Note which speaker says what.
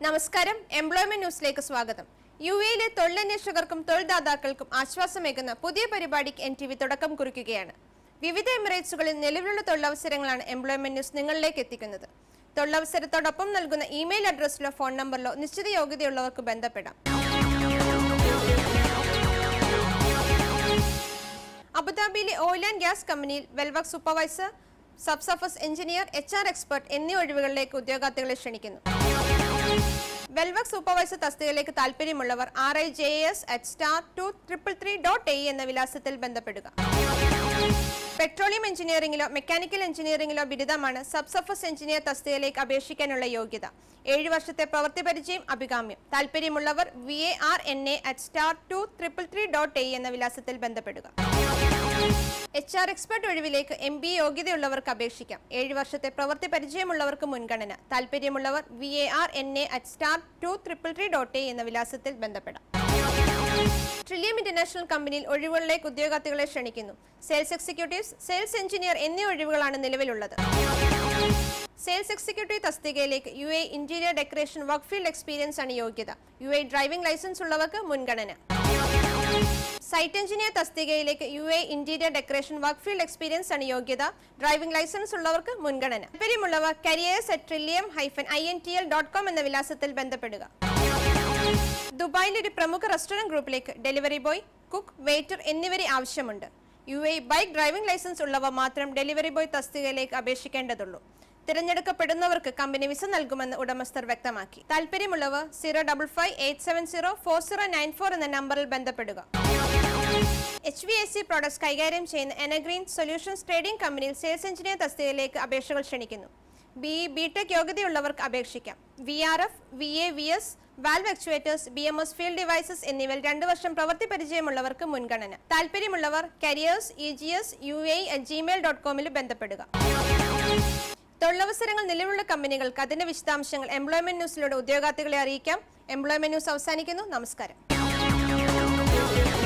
Speaker 1: നമസ്കാരം എംപ്ലോയ്മെന്റ് ന്യൂസിലേക്ക് സ്വാഗതം യു എയിലെ തൊഴിലന്വേഷകർക്കും തൊഴിൽദാതാക്കൾക്കും ആശ്വാസമേകുന്ന പുതിയ പരിപാടിക്ക് എൻ ടി വി തുടക്കം കുറിക്കുകയാണ് വിവിധ എമിറേറ്റ്സുകളിൽ നിലവിലുള്ള തൊഴിലവസരങ്ങളാണ് എംപ്ലോയ്മെന്റ് ന്യൂസ് നിങ്ങളിലേക്ക് എത്തിക്കുന്നത് തൊഴിലവസരത്തോടൊപ്പം നൽകുന്ന ഇമെയിൽ അഡ്രസ്സിലോ ഫോൺ നമ്പറിലോ നിശ്ചിത യോഗ്യതയുള്ളവർക്ക് ബന്ധപ്പെടാം അബുദാബിയിലെ ഓയിൽ ആൻഡ് ഗ്യാസ് കമ്പനിയിൽ well work supervisor sub surface engineer H R expert എന്നീ ഒഴിവുകളിലേക്ക് ഉദ്യോഗാർത്ഥികളെ ക്ഷണിക്കുന്നു വെൽവർക്ക് സൂപ്പർവൈസർ തസ്തികയിലേക്ക് താല്പര്യമുള്ളവർ R I J S H star two triple three dot A എന്ന വിലാസത്തിൽ ബന്ധപ്പെടുക പെട്രോളിയം എഞ്ചിനീയറിംഗിലോ മെക്കാനിക്കൽ എഞ്ചിനീയറിംഗിലോ ബിരുദമാണ് സബ് സർഫസ് എഞ്ചിനീയർ തസ്തികയിലേക്ക് അപേക്ഷിക്കാനുള്ള യോഗ്യത ഏഴ് വർഷത്തെ പ്രവൃത്തി പരിചയം അഭികാമ്യം താല്പര്യമുള്ളവർ V A R N A at star two triple three dot A എന്ന വിലാസത്തിൽ ബന്ധപ്പെടുക H R expert ഒഴിവിലേക്ക് M B A യോഗ്യതയുള്ളവർക്ക് അപേക്ഷിക്കാം ഏഴ് വർഷത്തെ പ്രവൃത്തി പരിചയമുള്ളവർക്ക് മുൻഗണന താല്പര്യമുള്ളവർ V A R N A at star two triple three dot A എന്ന വിലാസത്തിൽ ബന്ധപ്പെടാം ട്രില്യം ഇന്റർനാഷണൽ കമ്പനിയിൽ ഒഴിവുകളിലേക്ക് ഉദ്യോഗാർത്ഥികളെ ക്ഷണിക്കുന്നു സെയിൽസ് എക്സിക്യൂട്ടീവ്സ് സെയിൽസ് എഞ്ചിനീയർ എന്നീ ഒഴിവുകളാണ് നിലവിലുള്ളത് സെയിൽസ് എക്സിക്യൂട്ടീവ് തസ്തികയിലേക്ക് U A interior decoration work field experience ആണ് യോഗ്യത യു എ ഡ്രൈവിംഗ് ലൈസൻസ് ഉള്ളവർക്ക് മുൻഗണന സൈറ്റ് എഞ്ചിനീയർ തസ്തികയിലേക്ക് U A interior decoration work field experience ആണ് യോഗ്യത ഡ്രൈവിംഗ് ലൈസൻസ് ഉള്ളവർക്ക് മുൻഗണന താല്പര്യമുള്ളവർ careers at Trillium hyphen I N T L dot com എന്ന വിലാസത്തിൽ ബന്ധപ്പെടുക ദുബായിലെ ഒരു പ്രമുഖ റെസ്റ്റോറന്റ് ഗ്രൂപ്പിലേക്ക് ഡെലിവറി ബോയ് കുക്ക് വെയിറ്റർ എന്നിവരെ ആവശ്യമുണ്ട് U A bike driving licence ഉള്ളവ മാത്രം ഡെലിവറി ബോയ് തസ്തികയിലേക്ക് അപേക്ഷിക്കേണ്ടതുള്ളൂ തിരഞ്ഞെടുക്കപ്പെടുന്നവർക്ക് കമ്പനി വിസ നൽകുമെന്ന് ഉടമസ്ഥർ വ്യക്തമാക്കി താല്പര്യമുള്ളവർ zero double five eight seven zero four zero nine four എന്ന നമ്പറിൽ ബന്ധപ്പെടുക H V S C products കൈകാര്യം ചെയ്യുന്ന എനഗ്രീൻ സൊല്യൂഷൻസ് ട്രേഡിംഗ് കമ്പനിയിൽ സെയിൽസ് എഞ്ചിനീയർ തസ്തികയിലേക്ക് അപേക്ഷകൾ ക്ഷണിക്കുന്നു ബി ബി ടെക് യോഗ്യതയുള്ളവർക്ക് അപേക്ഷിക്കാം V R F V A V S valve actuators B M S field devices എന്നിവയിൽ രണ്ടു വർഷം പ്രവൃത്തി പരിചയമുള്ളവർക്ക് മുൻഗണന താല്പര്യമുള്ളവർ careers E G S U A at Gmail dot കോമിൽ ബന്ധപ്പെടുക തൊഴിലവസരങ്ങൾ നിലവിലുള്ള കമ്പനികൾക്ക് അതിന്റെ വിശദാംശങ്ങൾ എംപ്ലോയ്മെന്റ് ന്യൂസിലൂടെ ഉദ്യോഗാർത്ഥികളെ അറിയിക്കാം എംപ്ലോയ്മെന്റ് ന്യൂസ് അവസാനിക്കുന്നു നമസ്കാരം